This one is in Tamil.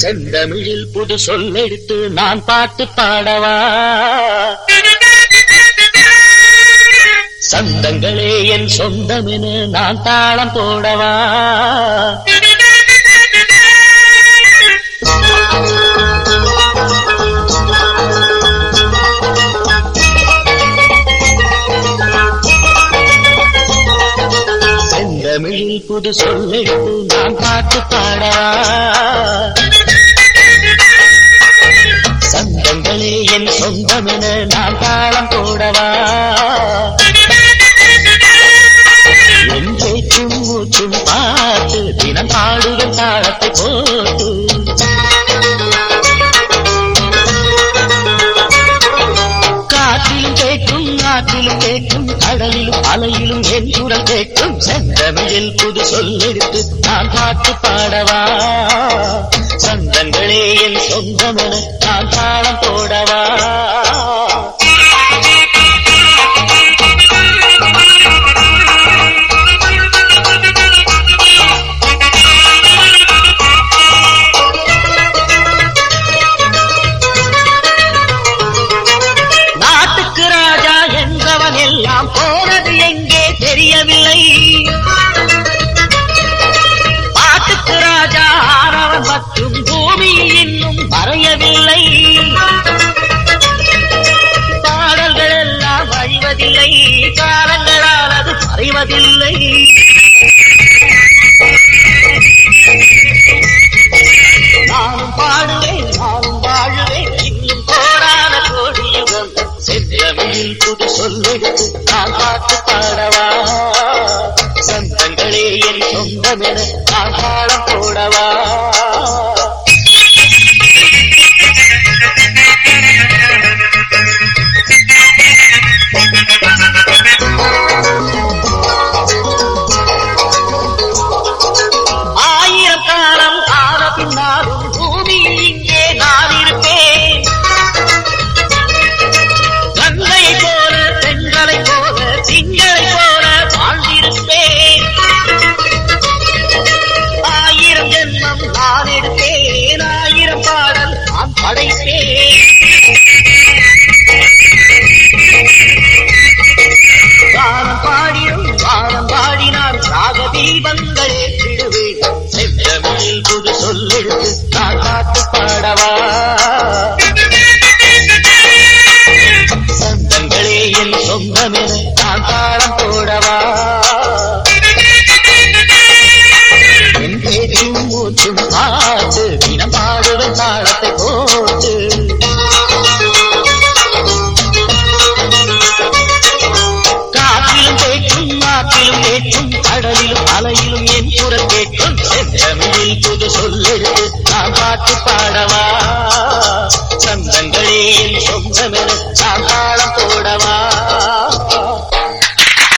செந்தமிழில் புது சொல்லெடுத்து நான் பாட்டு பாடவா சந்தங்களே என் சொந்தமென நான் தாளம் போடவா செந்தமிழில் புது சொல்லெடுத்து நான் பாட்டு பாடவா சந்தங்களே என் சொந்தமென நான் தாளம் போடவா என் பேச்சும் மூச்சும் பார்த்து தினம் பாடுகள் தாளத்தை போட்டு காற்றிலும் கேட்கும் ஆற்றிலும் கேட்கும் கடலிலும் அலையிலும் என் குரல் கேட்கும் செந்தமிழில் புது சொல்லெடுத்து நான் பாட்டு பாடவா சந்தங்களே என் சொந்தமென நான் தாளம் போடவா நாட்டுக்கு ராஜா என்றவன் எல்லாம் போனது எங்கே தெரியவில்லை பாட்டுக்கு ராஜா ஆனவன் மற்றும் பூமியில் இன்னும் மறையவில்லை பாடல்கள் எல்லாம் அழிவதில்லை காலங்களால் அது மறைவதில்லை நானும் பாடுவேன் நானும் வாழுவேன் இன்னும் போராட கோடியுகம் செந்தமிழில் புது சொல்லெடுத்து நான் பாட்டு பாடவா சந்தங்களே என் சொந்தமென நான் பாடம் போடவா ஆயிரம் காலம் ஆன பின்னாலும் பூமியில் இங்கே நான் இருப்பேன் கங்கையை போல பெண்களை போல திங்களை போல வாழ்ந்திருப்பேன் ஆயிரம் ஜென்மம் நான் எடுப்பேன் ஆயிரம் பாடல் நான் படைப்பேன் வானம் பாடிடும் வானம் பாடினார் ராக தீபங்களே விடுவேன் செந்தமிழில் புது சொல்லெடுத்து நான் பாட்டு பாடவா சொந்தங்களே என் சொந்தமென நான் தாளம் போடவா என் பேச்சும் மூச்சும் பார்த்து தினம் பாடுவேன் தாளத்தை போட்டு காற்றிலும் கேட்கும் நாட்டிலும் கேட்கும் கடலிலும் அலையிலும் என் குரல் கேட்கும் செந்தமிழில் புது சொல்லெடுத்து நான் பாட்டு பாடவா